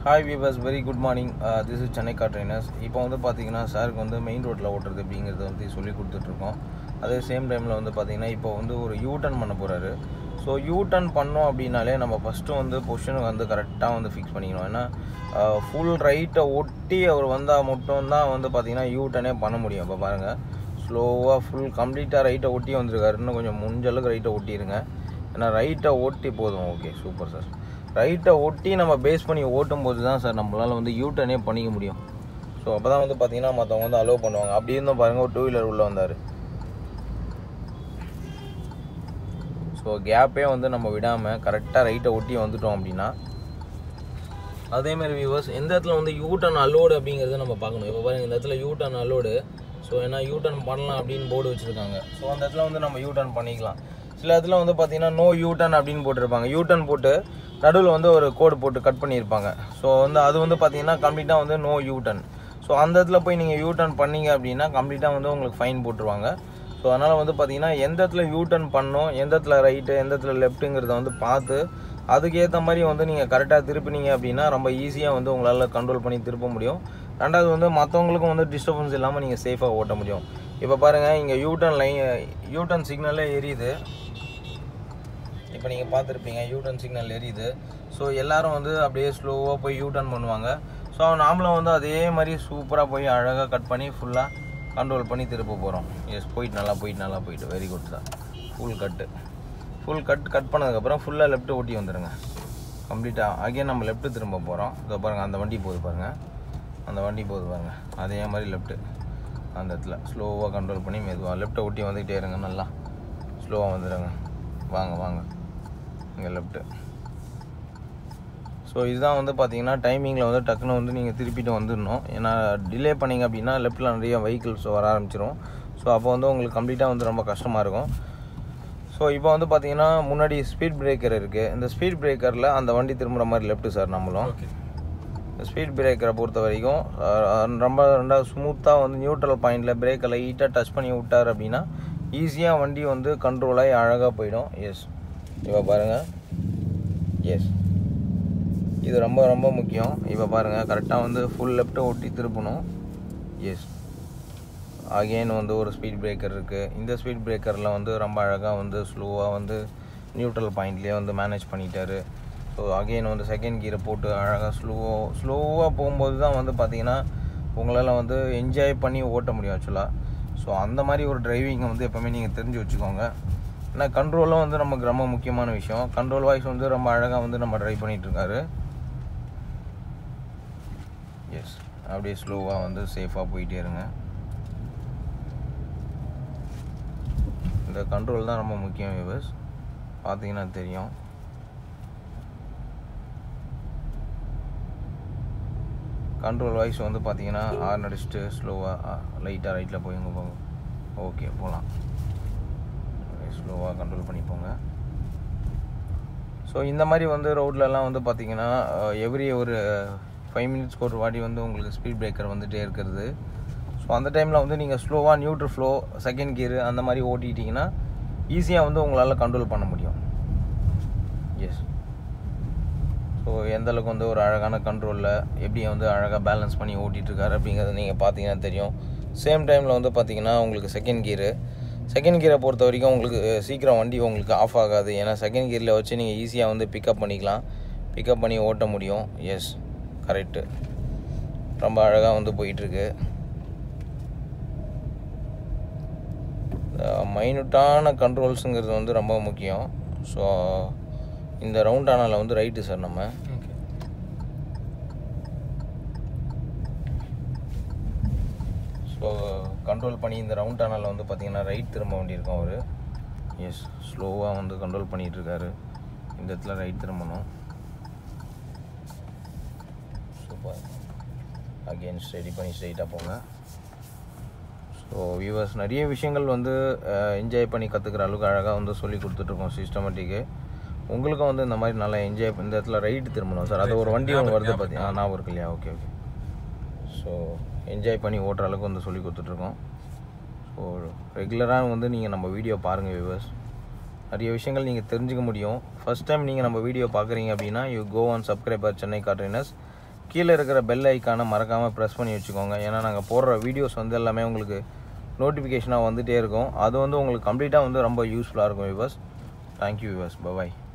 hi viewers very good morning this is Chennai car trainers இப்போ வந்து பார்த்தீங்கன்னா சாருக்கு வந்து மெயின் ரோட்டில் ஓட்டுறது அப்படிங்கிறத வந்து சொல்லி கொடுத்துட்ருக்கோம் அதே சேம் டைமில் வந்து பார்த்தீங்கன்னா இப்போ வந்து ஒரு யூ டர்ன் பண்ண போகிறாரு ஸோ யூ டர்ன் பண்ணோம் அப்படின்னாலே நம்ம ஃபஸ்ட்டு வந்து பொசிஷனை வந்து கரெக்டாக வந்து ஃபிக்ஸ் பண்ணிக்கணும் ஏன்னா ஃபுல் ரைட்டை ஒட்டி அவர் வந்தால் மட்டும்தான் வந்து பார்த்தீங்கன்னா யூ டர்னே பண்ண முடியும் இப்போ பாருங்கள் ஸ்லோவாக ஃபுல் கம்ப்ளீட்டாக ரைட்டை ஒட்டி வந்திருக்காரு இன்னும் கொஞ்சம் முடிஞ்ச அளவுக்கு ரைட்டை ஒட்டிடுங்க ஏன்னா ரைட்டை ஓட்டி போதும் ஓகே சூப்பர் சார் ரைட்டை ஒட்டி நம்ம பேஸ் பண்ணி ஓட்டும் போது தான் சார் நம்மளால் வந்து யூட்டர்னே பண்ணிக்க முடியும் ஸோ அப்போ தான் வந்து பார்த்தீங்கன்னா மற்றவங்க வந்து அலோவ் பண்ணுவாங்க அப்படி இருந்தும் பாருங்கள் ஒரு டூ வீலர் உள்ளே வந்தார் ஸோ கேப்பே வந்து நம்ம விடாமல் கரெக்டாக ரைட்டை ஒட்டி வந்துட்டோம் அப்படின்னா அதேமாதிரி வியூவர்ஸ் எந்த இடத்துல வந்து யூட்டன் அலோடு அப்படிங்கிறத நம்ம பார்க்கணும் இப்போ பாருங்கள் இந்த இடத்துல யூட்டன் அலோடு ஸோ ஏன்னா யூட்டன் பண்ணலாம் அப்படின்னு போர்டு வச்சுருக்காங்க ஸோ அந்த இடத்துல வந்து நம்ம யூட்டன் பண்ணிக்கலாம் சில இடத்துல வந்து பார்த்தீங்கன்னா நோ யூட்டன் அப்படின்னு போட்டிருப்பாங்க யூட்டன் போட்டு நடுவில் வந்து ஒரு கோடு போட்டு கட் பண்ணியிருப்பாங்க ஸோ வந்து அது வந்து பார்த்தீங்கன்னா கம்ப்ளீட்டாக வந்து நோ யூட்டன் ஸோ அந்த இடத்துல போய் நீங்கள் யூட்டன் பண்ணீங்க அப்படின்னா கம்ப்ளீட்டாக வந்து உங்களுக்கு ஃபைன் போட்டுருவாங்க ஸோ அதனால் வந்து பார்த்தீங்கன்னா எந்த இடத்துல யூட்டன் பண்ணணும் எந்த இடத்துல ரைட்டு எந்த இடத்துல லெஃப்ட்டுங்கிறத வந்து பார்த்து அதுக்கேற்ற மாதிரி வந்து நீங்கள் கரெக்டாக திருப்பினீங்க அப்படின்னா ரொம்ப ஈஸியாக வந்து உங்களால் கண்ட்ரோல் பண்ணி திருப்ப முடியும் ரெண்டாவது வந்து மற்றவங்களுக்கும் வந்து டிஸ்டர்பன்ஸ் இல்லாமல் நீங்கள் சேஃபாக ஓட்ட முடியும் இப்போ பாருங்கள் இங்கே யூட்டன் லைன் யூட்டன் சிக்னலே எரியுது இப்போ நீங்கள் பார்த்துருப்பீங்க யூட்டன் சிக்னல் எரியுது ஸோ எல்லாரும் வந்து அப்படியே ஸ்லோவாக போய் யூட்டன் பண்ணுவாங்க ஸோ நாமளும் வந்து அதே மாதிரி சூப்பராக போய் அழகாக கட் பண்ணி ஃபுல்லாக கண்ட்ரோல் பண்ணி திருப்ப போகிறோம் எஸ் போயிட்டு நல்லா போயிட்டு நல்லா போயிட்டு வெரி குட் தான் full cut full cut cut பண்ணதுக்கப்புறம் ஃபுல்லாக லெஃப்ட்டு ஓட்டி வந்துடுங்க கம்ப்ளீட்டாக அகைன் நம்ம லெஃப்ட்டு திரும்ப போகிறோம் இதோ பாருங்கள் அந்த வண்டி போகுது பாருங்கள் அந்த வண்டி போகுது பாருங்கள் அதே மாதிரி லெஃப்ட்டு அந்த இடத்துல ஸ்லோவாக கண்ட்ரோல் பண்ணி மெதுவாக லெஃப்ட்டை ஒட்டி வந்துக்கிட்டே இருங்க நல்லா ஸ்லோவாக வந்துடுங்க வாங்க வாங்க இங்கே லெஃப்ட்டு ஸோ இதுதான் வந்து பார்த்தீங்கன்னா டைமிங்கில் வந்து டக்குன்னு வந்து நீங்கள் திருப்பிட்டு வந்துடணும் ஏன்னா டிலே பண்ணிங்க அப்படின்னா லெஃப்ட்டில் நிறைய வெஹிக்கிள்ஸ் வர ஆரம்பிச்சிடும் ஸோ அப்போ வந்து உங்களுக்கு கம்ப்ளீட்டாக வந்து ரொம்ப கஷ்டமாக இருக்கும் ஸோ இப்போ வந்து பார்த்தீங்கன்னா முன்னாடி ஸ்பீட் பிரேக்கர் இருக்குது இந்த ஸ்பீட் பிரேக்கரில் அந்த வண்டி திரும்புகிற மாதிரி லெஃப்ட்டு சார் நம்மளும் இந்த ஸ்பீட் பிரேக்கரை பொறுத்த வரைக்கும் ரொம்ப ரெண்டாவது ஸ்மூத்தாக வந்து நியூட்ரல் பாயிண்டில் பிரேக்கை லைட்டாக டச் பண்ணி விட்டார் அப்படின்னா ஈஸியாக வண்டி வந்து கண்ட்ரோல் ஆகி அழகாக போயிடும் எஸ் இப்போ பாருங்கள் எஸ் இது ரொம்ப ரொம்ப முக்கியம் இப்போ பாருங்கள் கரெக்டாக வந்து ஃபுல் லெஃப்ட்டை ஒட்டி திருப்பணும் எஸ் அகெயின் வந்து ஒரு ஸ்பீட் பிரேக்கர் இருக்குது இந்த ஸ்பீட் பிரேக்கரில் வந்து ரொம்ப அழகாக வந்து ஸ்லோவாக வந்து நியூட்ரல் பாயிண்ட்லேயே வந்து மேனேஜ் பண்ணிட்டாரு ஸோ அகெயின் வந்து செகண்ட் கீரை போட்டு அழகாக ஸ்லோவாக ஸ்லோவாக போகும்போது தான் வந்து பார்த்திங்கன்னா உங்களால் வந்து என்ஜாய் பண்ணி ஓட்ட முடியும் ஆக்சுவலாக ஸோ அந்த மாதிரி ஒரு டிரைவிங்கை வந்து எப்போவுமே நீங்கள் தெரிஞ்சு வச்சுக்கோங்க ஏன்னா கண்ட்ரோலும் வந்து நமக்கு ரொம்ப முக்கியமான விஷயம் கண்ட்ரோல் வாய்ஸ் வந்து ரொம்ப அழகாக வந்து நம்ம ட்ரைவ் பண்ணிகிட்ருக்காரு எஸ் அப்படியே ஸ்லோவாக வந்து சேஃபாக போயிட்டே இருங்க இந்த கண்ட்ரோல் தான் ரொம்ப முக்கியம் வியூவர்ஸ் பார்த்தீங்கன்னா தெரியும் கண்ட்ரோல் வாய்ஸ் வந்து பார்த்தீங்கன்னா ஆர் அடிச்சுட்டு ஸ்லோவாக லைட்டாக ரைட்டில் போய்ங்க போங்க ஓகே போகலாம் ஸ்லோவாக கண்ட்ரோல் பண்ணி போங்க ஸோ இந்த மாதிரி வந்து ரோட்லலாம் வந்து பார்த்தீங்கன்னா எவ்ரி ஒரு ஃபைவ் மினிட்ஸ்க்கு ஒரு வாட்டி வந்து உங்களுக்கு ஸ்பீட் பிரேக்கர் வந்துகிட்டே இருக்கிறது ஸோ அந்த டைமில் வந்து நீங்கள் ஸ்லோவாக நியூட்ரு ஃப்ளோ செகண்ட் கியர் அந்த மாதிரி ஓட்டிட்டிங்கன்னா ஈஸியாக வந்து உங்களால் கண்ட்ரோல் பண்ண முடியும் எஸ் ஸோ எந்தளவுக்கு வந்து ஒரு அழகான கண்ட்ரோலில் எப்படி வந்து அழகாக பேலன்ஸ் பண்ணி ஓட்டிகிட்ருக்காரு அப்படிங்கிறத நீங்கள் பார்த்தீங்கன்னா தெரியும் சேம் டைமில் வந்து பார்த்தீங்கன்னா உங்களுக்கு செகண்ட் கியரு செகண்ட் கியரை பொறுத்த வரைக்கும் உங்களுக்கு சீக்கிரம் வண்டி உங்களுக்கு ஆஃப் ஆகாது ஏன்னா செகண்ட் கியரில் வச்சு நீங்கள் ஈஸியாக வந்து பிக்கப் பண்ணிக்கலாம் பிக்கப் பண்ணி ஓட்ட முடியும் எஸ் கரெக்டு ரொம்ப அழகாக வந்து போயிட்டுருக்கு மைனூட்டான கண்ட்ரோல்ஸுங்கிறது வந்து ரொம்ப முக்கியம் ஸோ இந்த ரவுண்ட் ஆனால வந்து ரைட்டு சார் நம்ம ஸோ கண்ட்ரோல் பண்ணி இந்த ரவுண்ட் ஆனால வந்து பார்த்தீங்கன்னா ரைட் திரும்ப வேண்டியிருக்கும் அவர் எஸ் ஸ்லோவாக வந்து கண்ட்ரோல் பண்ணிகிட்ருக்காரு இந்த இடத்துல ரைட் திரும்பணும் சூப்பர் அகெயின் ஸ்டடி பண்ணி ஸ்ட்ரைட்டாக போங்க ஸோ வியூவர்ஸ் நிறைய விஷயங்கள் வந்து என்ஜாய் பண்ணி கற்றுக்கிற அளவுக்கு அழகாக வந்து சொல்லி கொடுத்துட்ருக்கோம் சிஸ்டமேட்டிக்கு உங்களுக்கும் வந்து இந்த மாதிரி நல்லா என்ஜாய் இந்த இடத்துல ரைட்டு திரும்பணும் சார் அது ஒரு வண்டி ஒன்று வருது பார்த்தி ஆ ஞாபகம் இருக்கு இல்லையா ஓகே ஓகே ஸோ என்ஜாய் பண்ணி ஓட்டுற அளவுக்கு வந்து சொல்லி கொடுத்துட்ருக்கோம் ஸோ ரெகுலராக வந்து நீங்கள் நம்ம வீடியோ பாருங்கள் வியூவர்ஸ் நிறைய விஷயங்கள் நீங்கள் தெரிஞ்சுக்க முடியும் ஃபஸ்ட் டைம் நீங்கள் நம்ம வீடியோ பார்க்குறீங்க அப்படின்னா you go on subscriber Chennai car trainers கீழே இருக்கிற பெல் ஐக்கானை மறக்காமல் ப்ரெஸ் பண்ணி வச்சுக்கோங்க ஏன்னா நாங்கள் போடுற வீடியோஸ் வந்து எல்லாமே உங்களுக்கு நோட்டிஃபிகேஷனாக வந்துகிட்டே இருக்கும் அது வந்து உங்களுக்கு கம்ப்ளீட்டாக வந்து ரொம்ப யூஸ்ஃபுல்லாக இருக்கும் விவர்ஸ் தேங்க்யூ விவர்ஸ் பபாய்